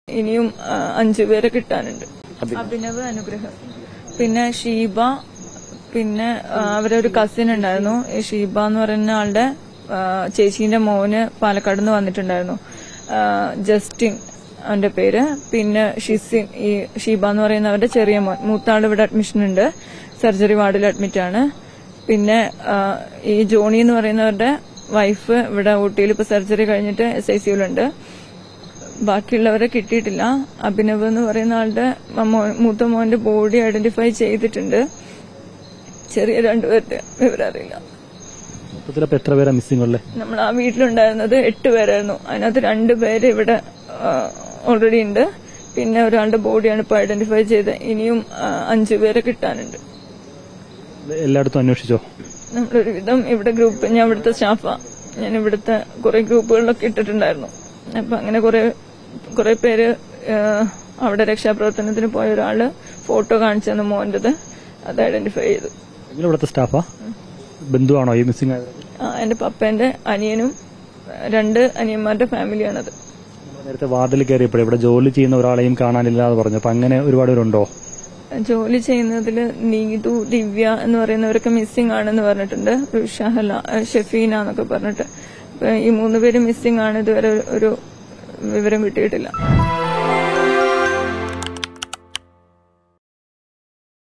ഇനിയും ആ, അഞ്ചു പേരെ കിട്ടാനുണ്ട് അഭിനവ് അനുഗ്രഹം പിന്നെ ഷീബ പിന്നെ ആ, അവരെ ഒരു കസിൻ ഉണ്ടായിരുന്നു ഈ ഷീബ എന്ന് പറയുന്ന ആളുടെ ആ, ചേച്ചീന്റെ മോന് പാലക്കാട് നിന്ന് വന്നിട്ടുണ്ടായിരുന്നു ആ, ജസ്റ്റിൻ അവന്റെ പേര് പിന്നെ ഷിസിൻ ഈ ഷീബ എന്ന് പറയുന്നവരുടെ ചെറിയ മോൻ മൂത്താൾ ഇവിടെ അഡ്മിഷൻ ഉണ്ട് സർജറി വാർഡിൽ അഡ്മിറ്റ് ആണ് പിന്നെ ആ, ഈ ജോണി എന്ന് പറയുന്നവരുടെ വൈഫ് ഇവിടെ ഊട്ടിയിൽ ഇപ്പൊ സർജറി കഴിഞ്ഞിട്ട് എസ് ഐ സിയിലുണ്ട് ബാക്കിയുള്ളവരെ കിട്ടിയിട്ടില്ല അഭിനവ് എന്ന് പറയുന്ന ആളുടെ മോ- മൂത്ത മോന്റെ ബോഡി ഐഡന്റിഫൈ ചെയ്തിട്ടുണ്ട് ചെറിയ രണ്ടുപേരുടെ വിവരം അറിയില്ല മൊത്തത്തിലപ്പോ എത്ര പേരാ മിസ്സിംഗ് ഉള്ളത് നമ്മൾ ആ വീട്ടിലുണ്ടായിരുന്നത് എട്ട് പേരായിരുന്നു അതിനകത്ത് രണ്ടുപേര് ഇവിടെ ഓൾറെഡി ഉണ്ട് പിന്നെ ഒരാളുടെ ബോഡിയാണ് ഇപ്പൊ ഐഡന്റിഫൈ ചെയ്ത് ഇനിയും ആ, അഞ്ചു പേരെ കിട്ടാനുണ്ട് എല്ലായിടത്തും അന്വേഷിച്ചോ നമ്മളൊരു വിധം ഇവിടെ ഗ്രൂപ്പ് ഞാൻ ഇവിടുത്തെ സ്റ്റാഫാ ഞാൻ ഇവിടുത്തെ കുറെ ഗ്രൂപ്പുകളിലൊക്കെ ഇട്ടിട്ടുണ്ടായിരുന്നു അപ്പൊ അങ്ങനെ കുറെ കുറെ പേര് ആ, അവിടെ രക്ഷാപ്രവർത്തനത്തിന് പോയ ഒരാള് ഫോട്ടോ കാണിച്ചു തന്നു മോന്റേത് അത് ഐഡന്റിഫൈ ചെയ്തു നിങ്ങൾ ഇവിടുത്തെ സ്റ്റാഫാ ബന്ധുവാണോ ഈ മിസ്സിംഗ് ആയത് ആ, എന്റെ പപ്പേന്റെ അനിയനും രണ്ട് അനിയന്മാരുടെ ഫാമിലിയാണത് നേരത്തെ വാർഡിൽ കയറിയപ്പോഴേ ഇവിടെ ജോലി ചെയ്യുന്ന ഒരാളെയും കാണാനില്ല എന്ന് പറഞ്ഞു അപ്പൊ അങ്ങനെ ഒരുപാട് പേരുണ്ടോ ജോലി ചെയ്യുന്നതിൽ നീതു ദിവ്യ എന്ന് പറയുന്നവരൊക്കെ മിസ്സിംഗ് ആണെന്ന് പറഞ്ഞിട്ടുണ്ട് ഒരു ഷഹല ഏഹ് ഷെഫീന എന്നൊക്കെ പറഞ്ഞിട്ട് അപ്പൊ ഈ മൂന്ന് പേര് മിസ്സിംഗ് ആണ് ഇതുവരെ ഒരു വിവരം കിട്ടിയിട്ടില്ല